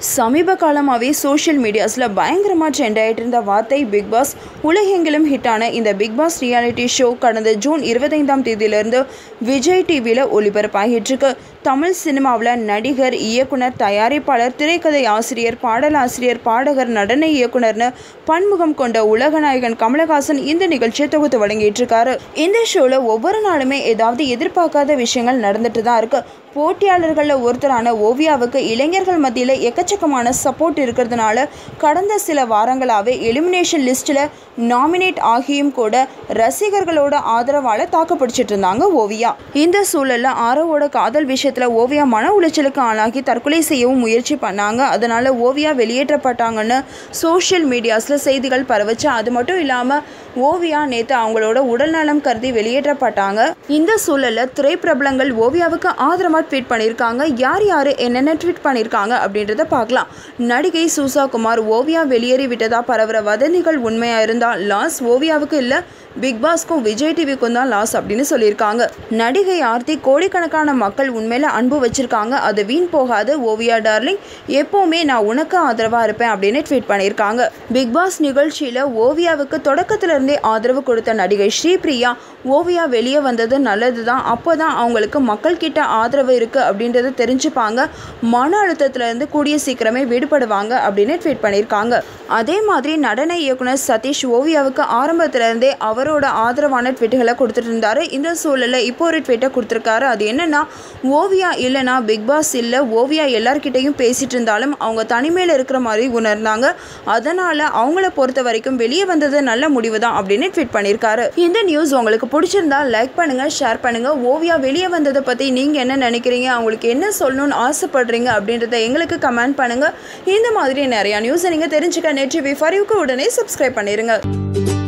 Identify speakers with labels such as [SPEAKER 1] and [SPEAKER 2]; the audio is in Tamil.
[SPEAKER 1] சமீப காலமாகவே சோஷியல் மீடியாஸில் பயங்கரமாக ட்ரெண்ட் ஆகிட்டு இருந்த வார்த்தை பிக் பாஸ் உலகெங்கிலும் ஹிட்டான இந்த பிக் பாஸ் ரியாலிட்டி ஷோ கடந்த ஜூன் இருபத்தைந்தாம் தேதியிலிருந்து விஜய் டிவியில் ஒளிபரப்பாகிட்டு இருக்கு தமிழ் சினிமாவில் நடிகர் இயக்குனர் தயாரிப்பாளர் திரைக்கதை ஆசிரியர் பாடலாசிரியர் பாடகர் நடன இயக்குனர்னு பன்முகம் கொண்ட உலகநாயகன் கமலஹாசன் இந்த நிகழ்ச்சியை தொகுத்து வழங்கிட்டு இருக்காரு இந்த ஷோவில் ஒவ்வொரு நாளுமே ஏதாவது எதிர்பார்க்காத விஷயங்கள் நடந்துட்டு தான் இருக்கு போட்டியாளர்களில் ஒருத்தரான ஓவியாவுக்கு இளைஞர்கள் மத்தியில் எக்கச்சக்கமான சப்போர்ட் இருக்கிறதுனால கடந்த சில வாரங்களாகவே எலிமினேஷன் லிஸ்ட்டில் நாமினேட் ஆகியும் கூட ரசிகர்களோட ஆதரவால் தாக்குப்பிடிச்சிட்டு இருந்தாங்க ஓவியா இந்த சூழலில் ஆரோவோட காதல் விஷயத்தில் ஓவியா மன உளைச்சலுக்கு ஆளாகி தற்கொலை செய்யவும் முயற்சி பண்ணாங்க அதனால் ஓவியா வெளியேற்றப்பட்டாங்கன்னு சோஷியல் மீடியாஸில் செய்திகள் பரவச்சு அது மட்டும் இல்லாமல் ஓவியா நேற்று அவங்களோட உடல்நலம் கருதி வெளியேற்றப்பட்டாங்க இந்த சூழலில் திரைப்பிரபலங்கள் ஓவியாவுக்கு ஆதரவாக ட்வீட் பண்ணியிருக்காங்க யார் யார் என்னென்ன ட்வீட் பண்ணியிருக்காங்க அப்படின்றத பார்க்கலாம் நடிகை சூசா குமார் ஓவியா வெளியேறி விட்டதா பரவுற வதந்திகள் உண்மையாக இருந்தால் லாஸ் ஓவியாவுக்கு இல்லை பிக் பாஸ்க்கும் விஜய் டிவிக்கும் தான் லாஸ் அப்படின்னு சொல்லியிருக்காங்க நடிகை ஆர்த்தி கோடிக்கணக்கான மக்கள் உண்மையில அன்பு வச்சிருக்காங்க அது வீண் போகாது ஓவியா டார்லிங் எப்போவுமே நான் உனக்கு ஆதரவாக இருப்பேன் அப்படின்னு ட்வீட் பண்ணியிருக்காங்க பிக் பாஸ் நிகழ்ச்சியில் ஓவியாவுக்கு தொடக்கத்துல இருந்தே ஆதரவு கொடுத்த நடிகை ஸ்ரீபிரியா ஓவியா வெளியே வந்தது நல்லது தான் அப்போ தான் அவங்களுக்கு மக்கள் கிட்ட ஆதரவு இருக்குது அப்படின்றத தெரிஞ்சுப்பாங்க மன அழுத்தத்திலேருந்து கூடிய சீக்கிரமே விடுபடுவாங்க அப்படின்னு ட்வீட் பண்ணியிருக்காங்க அதே மாதிரி நடன இயக்குனர் சதீஷ் ஓவியாவுக்கு ஆரம்பத்திலேருந்தே அவரோட ஆதரவான ட்வீட்டுகளை கொடுத்துட்டு இருந்தாரு இந்த சூழலில் இப்போ ஒரு ட்வீட்டை கொடுத்துருக்காரு அது என்னன்னா ஓவியா இல்லைனா பிக் பாஸ் இல்லை ஓவியா எல்லார்கிட்டையும் பேசிட்டு இருந்தாலும் அவங்க தனிமையில் இருக்கிற மாதிரி உணர்ந்தாங்க அதனால் அவங்கள பொறுத்த வரைக்கும் வெளியே வந்தது நல்ல முடிவு தான் அப்படின்னு ட்வீட் பண்ணியிருக்காரு இந்த நியூஸ் உங்களுக்கு பிடிச்சிருந்தா லைக் பண்ணுங்கள் ஷேர் பண்ணுங்கள் ஓவியா வெளியே வந்ததை பற்றி நீங்கள் என்ன நினைக்கிறீங்க அவங்களுக்கு என்ன சொல்லணும்னு ஆசைப்படுறீங்க அப்படின்றத எங்களுக்கு கமெண்ட் பண்ணுங்கள் இந்த மாதிரி நிறையா நியூஸை நீங்கள் தெரிஞ்சுக்க நெட் டிவி ஃபார் யூக்கு உடனே சப்ஸ்கிரைப் பண்ணிடுங்க